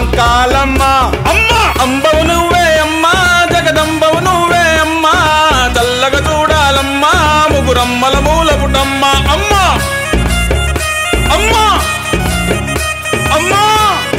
కాలమ్మ అమ్మ అంబవు నువ్వే అమ్మా జగదంబవు నువ్వే అమ్మా చల్లగా చూడాలమ్మా ముగురమ్మల మూల పుటమ్మ అమ్మ అమ్మ అమ్మా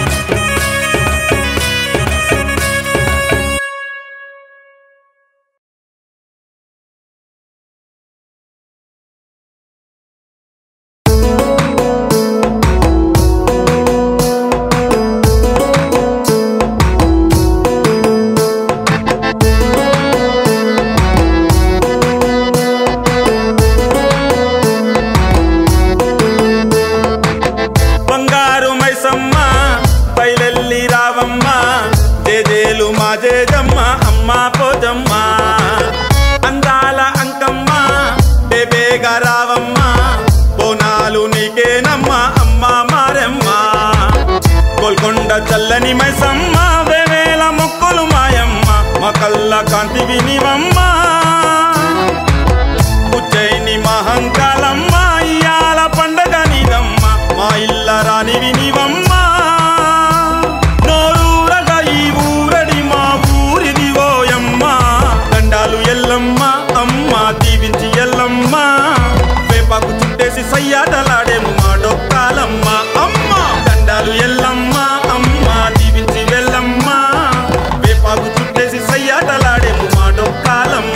బంగారు మైసమ్మ బయలెల్లి రావమ్మ జేజేలు మా జేజమ్మ అమ్మ పోజమ్మ అందాల అంకమ్మ బేబేగా రావమ్మ బోనాలు నీకేనమ్మ అమ్మ మారెమ్మ గోల్కొండ చల్లని మైసమ్మ వేవేల మొక్కులు మాయమ్మ మా కళ్ళ కాంతి వినివమ్మ ఉజ్జయిని మహంకాలమ్మ ఇయాల పండగ నీదమ్మ మా ఇల్ల రాని వినివమ్మ నోరూరగా ఈ ఊరడి మా ఊరిది ఓయమ్మ దండాలు ఎల్లమ్మ అమ్మ దీవించి ఎల్లమ్మ వేపాకు చుట్టేసి సయ్యాటలాడేము మా డొక్కాలమ్మ అమ్మ దండాలు ఎల్లమ్మ అమ్మ దీవించి వెళ్ళమ్మ వేపాకు చుట్టేసి సయ్యాటలాడేము మా డొక్కాలమ్మ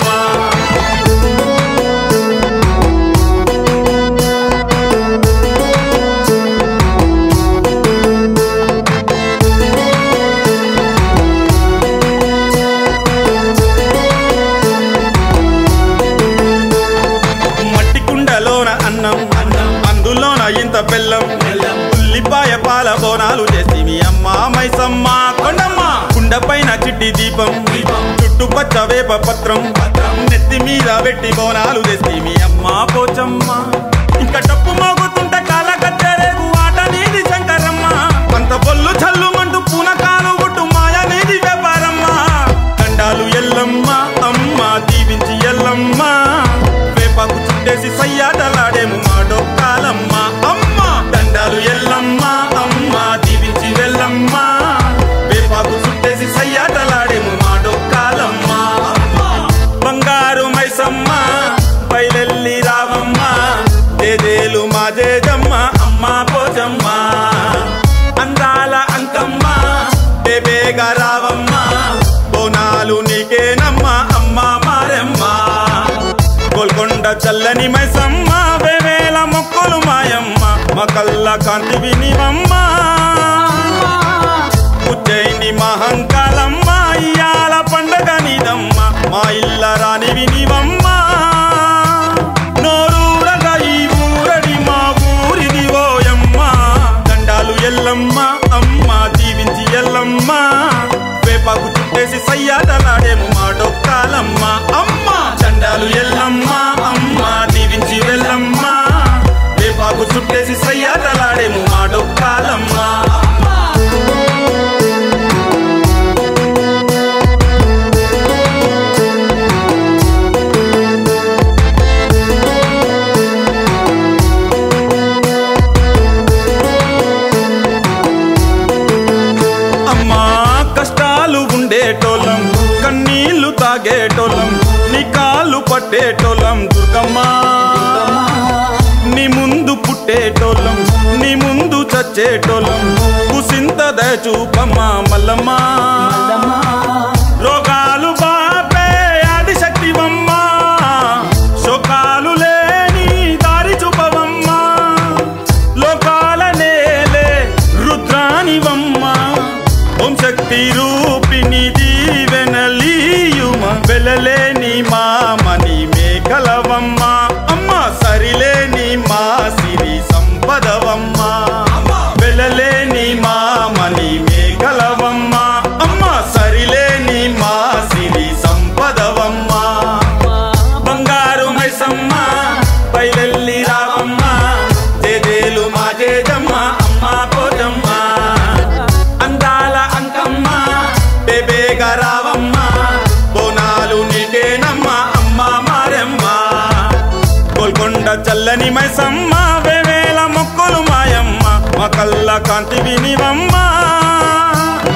మట్టి కుండలోన అన్నం అందులోన ఇంత బెల్లం ఉల్లిపాయ పాల బోనాలు చేసి మీ అమ్మ మైసమ్మ కొండమ్మ కుండ పైన చిట్టి దీపం చుట్టు పచ్చ వేప పత్రం నెత్తి మీద పెట్టి బోనాలు చేసి మీ అమ్మ పోచమ్మ ఇంకా డప్పు మోగుతుంటే కాల కత్తెరేగు ఆట నీది శంకరమ్మ అంత బొల్లు చల్లుమంటూ పూనకాలు గుట్టు మాయ నీది వ్యాపారమ్మ దండాలు ఎల్లమ్మ అమ్మ దీవించి ఎల్లమ్మ వేపాకు చుట్టేసి సయ్యాటలాడేము మా డొక్కాలమ్మ అమ్మ దండాలు ఎల్లమ్మ అమ్మ దీవించి వెళ్ళమ్మ వేపాకు చుట్టేసి సయ్యాటలాడేము మా డొక్కాలమ్మ బంగారు మైసమ్మ బయలెల్లి రావమ్మ జేజేలు మా జేజమ్మ అమ్మ పోజమ్మ అందాల అంకమ్మ బేబేగా రావమ్మ బోనాలు నీకేనమ్మ అమ్మ మారెమ్మ గోల్కొండ చల్లని మైసమ్మ వేవేల మొక్కలు మాయమ్మ మా కళ్ళ కాంతి వినివమ్మ ఉజ్జయిని మహంకాలమ్మ ఇయాల పండగ నీదమ్మ మా ఇల్ల రాని వినివమ్మ నోరూరగా ఈ ఊరడి మా ఊరిది ఓయమ్మ దండాలు ఎల్లమ్మ అమ్మ దీవించి ఎల్లమ్మ వేపాకు చుట్టేసి సయ్యాటలాడేము మా డొక్కాలమ్మ అమ్మ దండాలు ఎల్లమ్మ అమ్మ దీవించి వెళ్ళమ్మ వేపాకు చుట్టేసి సయ్యాటలాడేము మా డొక్కాలమ్మ అమ్మా కష్టాలు ఉండేటోళ్ళం కన్నీళ్లు తాగేటోళ్ళం నీ కాళ్ళు పట్టేటోళ్ళం దుర్గమ్మా నీ ముందు పుట్టేటోళ్ళం నీ ముందు చచ్చేటోళ్ళం కుసింత దయచూపమ్మా మల్లమ్మా రోగాలు బాపే ఆది శక్తివమ్మా శోకాలు లేని దారి చూపవమ్మా లోకాల నేలే రుద్రానివమ్మ ఓం శక్తి రూపిణి దీవెనలీయుమ వెలలేని మామని మేకలవమ్మ అమ్మ సరిలేని మా సిరి సంపదవమ్మ వెలలేని మామని మేకలవమ్మ అమ్మ సరిలేని మా సిరి సంపదవమ్మ బంగారు మైసమ్మ బయలెల్లి రావమ్మ జేజేలు మా జేజమ్మ అమ్మ పోజమ్మ అందాల అంకమ్మ బేబేగా రావమ్మ బోనాలు నీకేనమ్మ అమ్మ మారెమ్మ గోల్కొండ చల్లని మైసమ్మ వేవేల మొక్కులు మాయమ్మ మా కళ్ళ కాంతి వినివమ్మ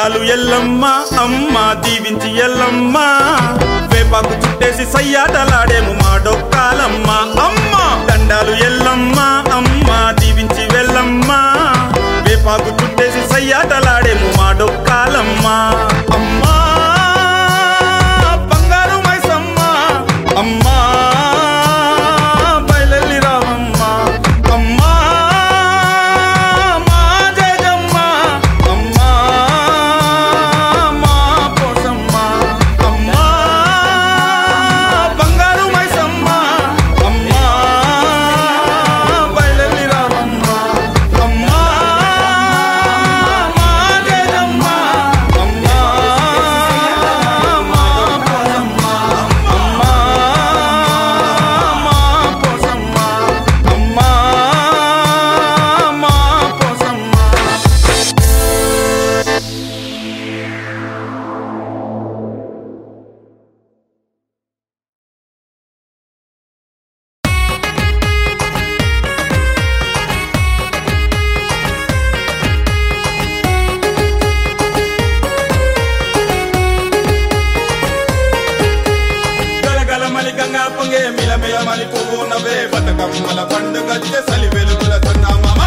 దండాలు ఎల్లమ్మ అమ్మ దీవించి ఎల్లమ్మ వేపాకు చుట్టేసి సయ్యాటలాడేము మా డొక్కాలమ్మ అమ్మ దండాలు ఎల్లమ్మ అమ్మ దీవించి వెళ్ళమ్మ వేపాకు చుట్టేసి సయ్యాటలాడేము మా డొక్కాలమ్మ అమ్మా బంగారు మైసమ్మ అమ్మా బయలెల్లి రావమ్మ అమ్మా మా జగమ్మ అమ్మా మా పోసమ్మ అమ్మా బంగారు మైసమ్మ అమ్మా బయలెల్లి రావమ్మ అమ్మా మా జగమ్మ అమ్మా మా పోసమ్మ అమ్మా మా పోసమ్మ అమ్మా మా పోసమ్మ గలగలమని గంగా పొంగే మిలమిలమని పువ్వు నవ్వే బతుకమ్మల పండుగచ్చే సలి వెలుగుల చందమామ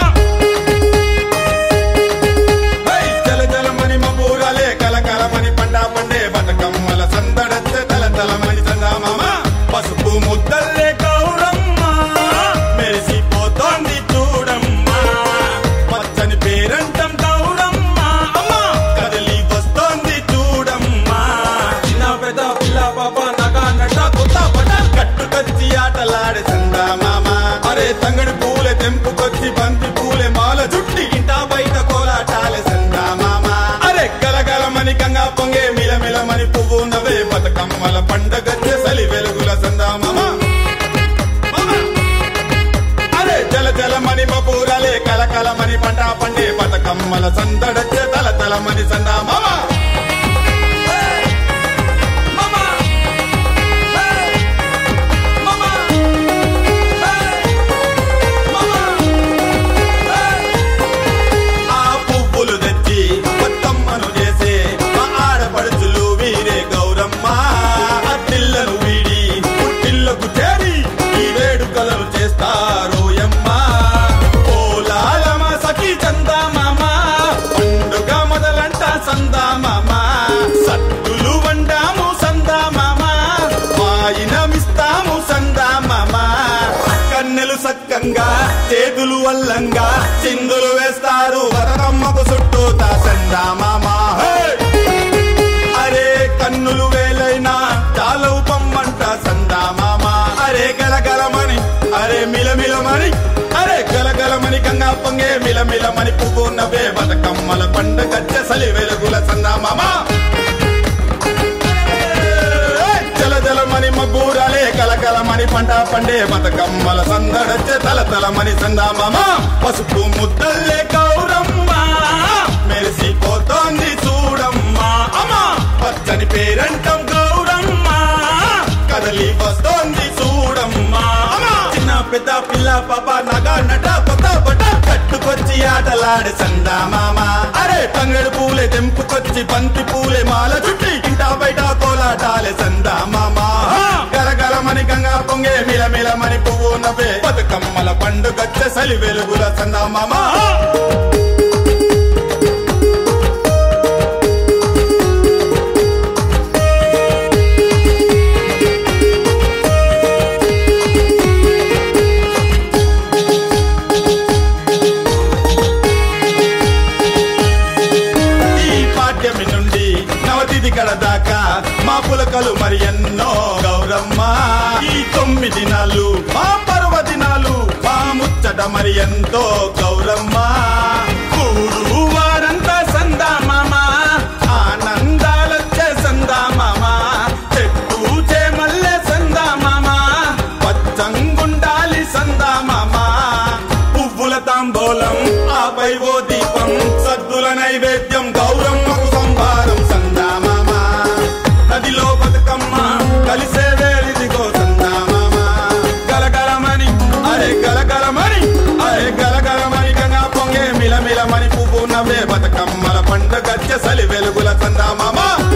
హై, జల జలమని మబూరలే కలకలమని పండ పండే బతుకమ్మల సందడచ్చే తల తలమని చందమామ పసుపు ముద్దల్లే గౌరమ్మ మెరిసిపోతోంది చూడమ్మా పచ్చని పేరంటం గౌరమ్మ అమ్మ కదిలి వస్తోంది చూడమ్మా చిన్న పెద్ద పిల్ల పాప నగ నట కొత్త పట కట్టుకొచ్చి ఆటలాడే సందా మామ అరే తంగడి పూలే తెంపుకొచ్చి బంతి పూలే మాల జుట్టి ఇంట బయట కోలాటాలే సందా మామ అరే గలగలమని గంగా పొంగే మిలమిలమని పువ్వు నవే బతుకమ్మల పండగచ్చే సలి వెలుగుల సందా మామ మామ అరే జల జలమని మపూరలే కలకలమని పంట పండే బతుకమ్మల సందడచ్చే తల తలమని సందా మామ ఆ పువ్వులు తెచ్చి బతుకమ్మను చేసే మా ఆడపడుచులు వీరే గౌరమ్మ అట్టిల్లను వీడి పుట్టిల్లకు చేరి ఈ వేడుకలను చేస్తారు యమ్మ ఓలాలమ సఖీ చందా మామ పండుగ మొదలంట సందా మామ సత్తులు వండాము సందా మామ వాయినమిస్తాము సందా మామ కన్నెలు సక్కంగా చేతులు వల్లంగా చిందులు వేస్తారు బతుకమ్మకు చుట్టూతా సందా మామ హే! అరే కన్నులు వేలైనా చాలవు పొమ్మంట సందా మామ అరే గలగలమని అరే మిలమిలమని అరే గలగలమని గంగా పొంగే మిలమిలమని పువ్వు నవ్వే బతుకమ్మల పండగచ్చ సలి వెలుగుల సందా మామ జల జలమని మబ్బూరాలే కలకలమని పంట పండే బతుకమ్మల సందడచ్చే తల తలమని సందామామ పసుపు ముద్దల్లే గౌరమ్మ మెరిసిపోతోంది చూడమ్మా అమ్మా పచ్చని పేరంటం గౌరమ్మ కదలి వస్తోంది చూడమ్మా అమ్మా చిన్న పెద్ద పిల్ల పాప నగ నట కొత్త బట కట్టుకొచ్చి ఆటలాడే సందా మామ అరే తంగడు పూలే తెంపుకొచ్చి బంతి పూలే మాల చుట్టి ఇంట బయట కోలాటాలే సందా మామ గలగలమని గంగా పొంగే మిలమిలమని పువ్వు నవ్వే బతుకమ్మల పండుగచ్చే సలి వెలుగుల సందా మామ ఈ పాఠ్యమి నుండి నవతిథి కడ దాకా మా పులకలు మరి ఎన్నో గౌరమ్మ ఈ తొమ్మిది దినాలు మా పర్వదినాలు మా ముచ్చట మరి ఎంతో గౌరమ్మ కూడు వారంతా సందా మామ ఆనందాలొచ్చే సందా మామ చెట్టు చేమల్లె సందా మామ పచ్చంగుండాలి సందా మామ పువ్వుల తాంబూలం ఆపై ఓ దీపం సద్దుల నైవేద్యం గౌరమ్మకు సంభారం సందామామ నదిలో బతుకమ్మ కలిసే వేలిదిగో సందామామ గలగలమని అరే గలగలమని అరే గలగలమని గంగా పొంగే మిలమిలమని పువ్వు నవ్వే బతుకమ్మల పండగచ్చ సలి వెలుగుల చందామామ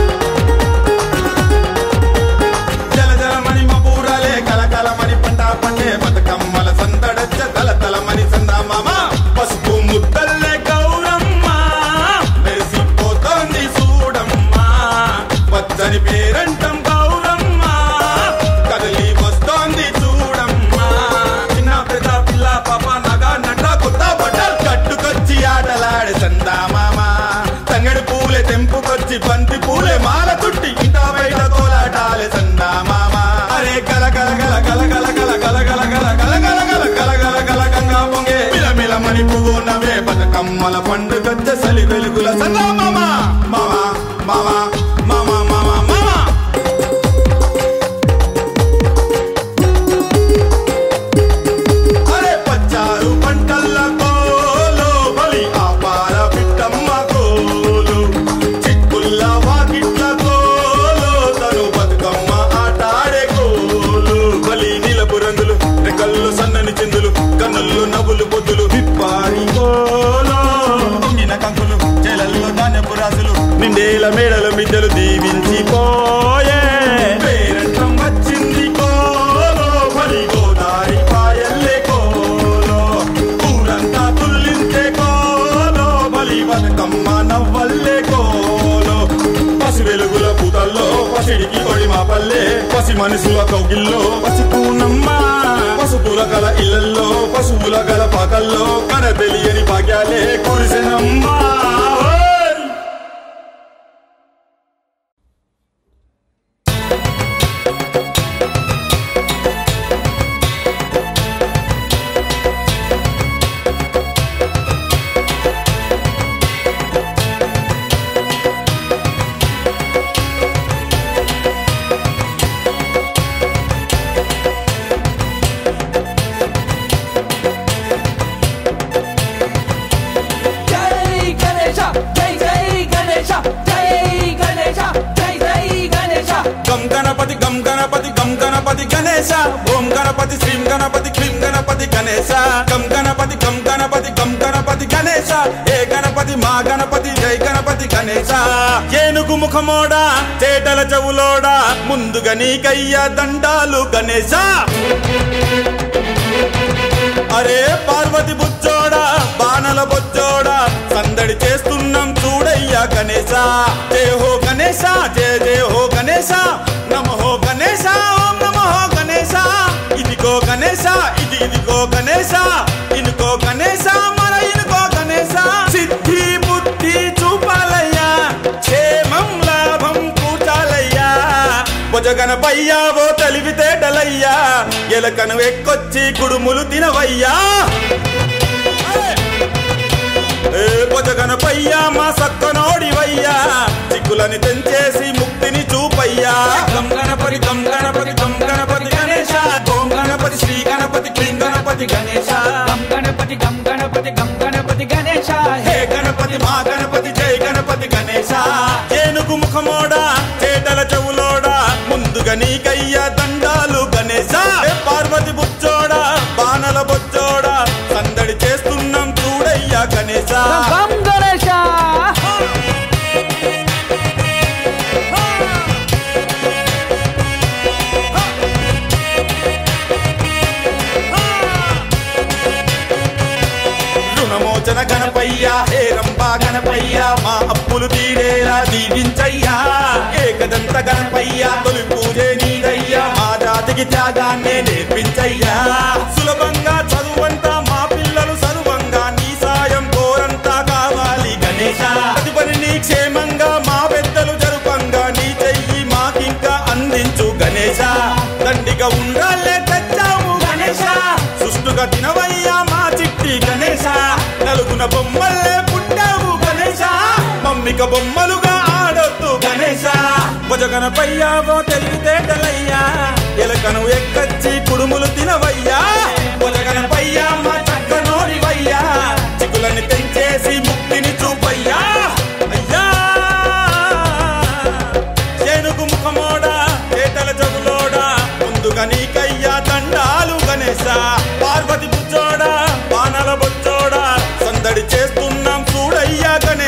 జల జలమణి మపూరలే కలకలమని పంట పండే బతుకమ్మల సందడచ్చ తల తలమని చందామామ పసుపు ముద్దల్లే గౌరమ్మ మెరిసిపోతోంది చూడమ్మ పచ్చని పేరంటం గౌరమ్మ కదిలి వస్తోంది చూడమ్మ చిన్న పెద్ద పిల్ల పాప నగ నట కొత్త బట్టలు కట్టుకొచ్చి ఆటలాడే సందామామ తంగడి పూలే తెంపుకొచ్చి బంతి పూలే మాల చుట్టి ఇంట బయట కోలాటాలే సందామామ అరే గల గల గల గల గల గల గల గల గల గల గల గల గల గల గల గంగా పొంగే మిల మిల మణి పువ్వు నవే బతుకమ్మల పండుగచ్చ సలి వెలుగుల సందామామ మామ మామ మామ మామ మామ అరే పచ్చారు పంటల్ల కోలో బలి ఆపార పిట్టమ్మ కోలు చిక్కుల్ల వాకిట్ల కోలో తను బతుకమ్మ ఆటాడే కోలు బలి నీలపు రంగులు రెక్కల్లో సన్నని చిందులు కన్నుల్లో నవ్వులు పొద్దులు విప్పారి కోలో పొంగిన కంకులు చేలల్లో ధాన్యపు రాసులు నిండేల మేడల మిద్దెలు దీవించి పోయే పేరంటం వచ్చింది కోలో బలి గోదారి పాయల్లే కోలో ఊరంతా తుల్లించే కోలో బలి బతుకమ్మ నవ్వల్లే కోలో పసి వెలుగుల పూతల్లో పసిడికి కొడి మా పల్లె పసి మనసుల కౌగిల్లో పసిపూనమ్మ పసుపుల గల ఇళ్లల్లో పశువుల గల పాకల్లో కన తెలియని భాగ్యాలే కురిసెనమ్మా ఓయ్! జై గణేశ జై జై గణేశ జై గణేశ జై జై గణేశ గం గణపతి గం గణపతి గం గణపతి గణేశ ఓం గణపతి శ్రీం గణపతి క్లీం గణపతి గణేశ గం గణపతి గం గణపతి గం గణపతి గణేశ ఏ గణపతి మా గణపతి జై గణపతి గణేశ ఏనుగు ముఖమోడా చేటల చెవులోడా ముందుగా నీకయ్యా దండాలు గణేశ అరే పార్వతి బుచ్చోడా బాణల బొచ్చోడా సందడి చేస్తున్నాం చూడయ్యా గణేశ జయ హో గణేశ జయ జయ హో గణేశ నమ హో గణేశ ఓం నమ హో గణేశ ఇదిగో గణేశ ఇది ఇదిగో గణేశ ఇనుకో గణేశ మన ఇనుకో గణేశ సిద్ధి బుద్ధి చూపాలయ్యా క్షేమం లాభం కూటాలయ్యా భుజగనపయ్యా ఓ తెలివితేటలయ్యా ఎలకను ఎక్కొచ్చి కుడుములు తినవయ్యా ఏ భుజగనపయ్యా మా సక్కనోడివయ్యా చిక్కులని తెంచేసి ముక్తిని చూపయ్యా గం గణపతి గం గణపతి గం గణపతి గణేశ ఓం గణపతి శ్రీ గణపతి క్లీం గణపతి గణేశ గం గణపతి గం గణపతి గం గణపతి గణేశ హే గణపతి మా గణపతి జై గణపతి గణేశ ఏనుగు ముఖమోడా చేటల చెవులోడా ముందుగా నీకయ్యా దండాలు గణేశ హే పార్వతి బుచ్చోడా బాణల బొచ్చోడా సందడి చేస్తున్నాం చూడయ్యా గణేశ గం గణేశ రుణమోచన గణపయ్యా హే రంభా గణపయ్యా మా అప్పులు తీరేలా దీవించయ్యా ఏకదంత గణపయ్యా తొలి పూజే నీదయ్యా మా జాతికి త్యాగాన్నే నేర్పించయ్యా సులభంగా చదువంతా మా పిల్లలు సర్వంగా నీ సాయం కోరంతా కావాలి గణేశ తదుపరి నీ క్షేమంగా మా పెద్దలు జరుపంగా నీ చెయ్యి మాకింకా అందించు గణేశ దండిగా ఉండాలే తెచ్చాము గణేశ సుష్టుగా తినవయ్యా మా చిట్టి గణేశ నలుగున బొమ్మల్లే పుట్టావు గణేశ మమ్మిక బొమ్మలుగా ఆడొద్దు గణేశ భుజగనపయ్యావో తెలివితేటలయ్యా ఎలకను ఎక్కచ్చి కుడుములు తినవయ్యా భుజగనపయ్యా మా చక్కనోడివయ్యా చిక్కులని తెంచేసి ముక్తిని చూపయ్యా అయ్యా ఏనుగు ముఖమోడా ఏటల చెవులోడా ముందుగా నీకయ్యా దండాలు గణేశ పార్వతి బుచ్చోడా బాణల బొచ్చోడా సందడి చేస్తున్నాం చూడయ్యా గణేశ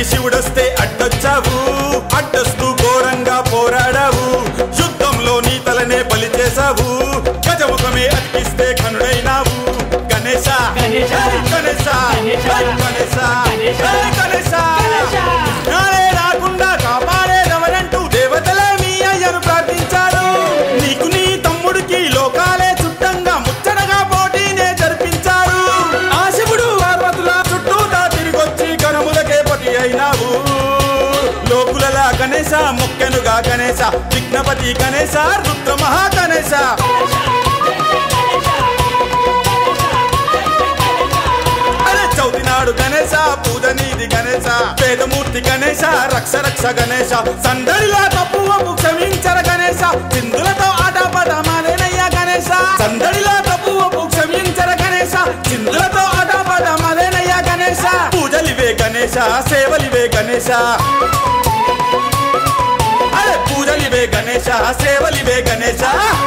శివుడొస్తే అడ్డొచ్చావు అడ్డొస్తూ ఘోరంగా పోరాడావు యుద్ధంలో నీ తలనే బలి చేశావు గజముఖమే అతికిస్తే కనుడైనావు గణేశ గణేశ. హే గణేశ గణేశ. హే గణేశ గణేశ. హే గణేశ గణేశ. నానే రాకుండా కాపాడేదవరంటూ దేవతలే మీ అయ్యను ప్రార్థించారు నీకు నీ తమ్ముడికి లోకాలే చుట్టంగా ముచ్చటగా పోటీనే జరిపించారు ఆ శివుడు పార్వతుల చుట్టూతా తిరిగొచ్చి గణములకే పతి అయినావు లోకులలా గణేశ మొక్కెనుగా గణేశ విఘ్నపతి గణేశ రుద్ర మహా గణేశ అరే చౌతి నాడు గణేశ పూజ నీది గణేశ వేదమూర్తి గణేశ రక్ష రక్ష గణేశ సందడిలా తప్పువపు క్షమించర గణేశ చిందులతో ఆటపాట మాదేనయ్య గణేశ సందడిలా తప్పువపు క్షమించర గణేశ చిందులతో ఆటపాట మాదేనయ్య గణేశ పూజలివే గణేశ సేవలివే గణేశ అరే పూజలివే గణేశ సేవలివే గణేశ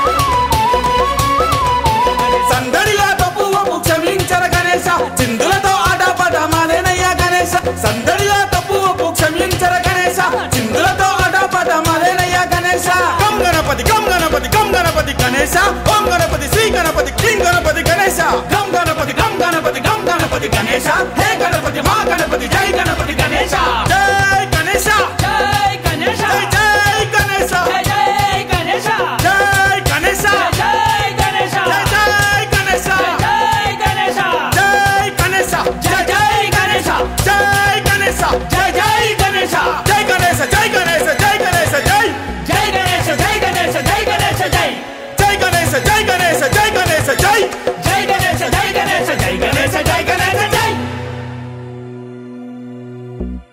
సందడిలా తప్పువపు క్షమించర గణేశ చిందులతో ఆటపాట మాదేనయ్య గణేశ సందడిలా తప్పువపు క్షమించర గణేశ చిందులతో ఆటపాట మాదేనయ్య గణేశ గం గణపతి గం గణపతి గం గణపతి గణేశ ఓం గణపతి శ్రీ గణపతి క్లీం గణపతి గణేశ గం గణపతి గం గణపతి గం గణపతి గణేశ హే గణపతి మా గణపతి జై గణపతి గణేశ జై గణేశ జై గణేశ జై జై గణేశ జై జై గణేశ జై గణేశ జై గణేశ జై జై గణేశ జై గణేశ జై గణేశ జై జై గణేశ జై గణేశ జై జై గణేశ జై గణేశ జై గణేశ జై గణేశ జై జై గణేశ జై గణేశ జై గణేశ జై జై గణేశ జై గణేశ జై గణేశ జై జై గణేశ జై గణేశ జై గణేశ జై గణేశ జై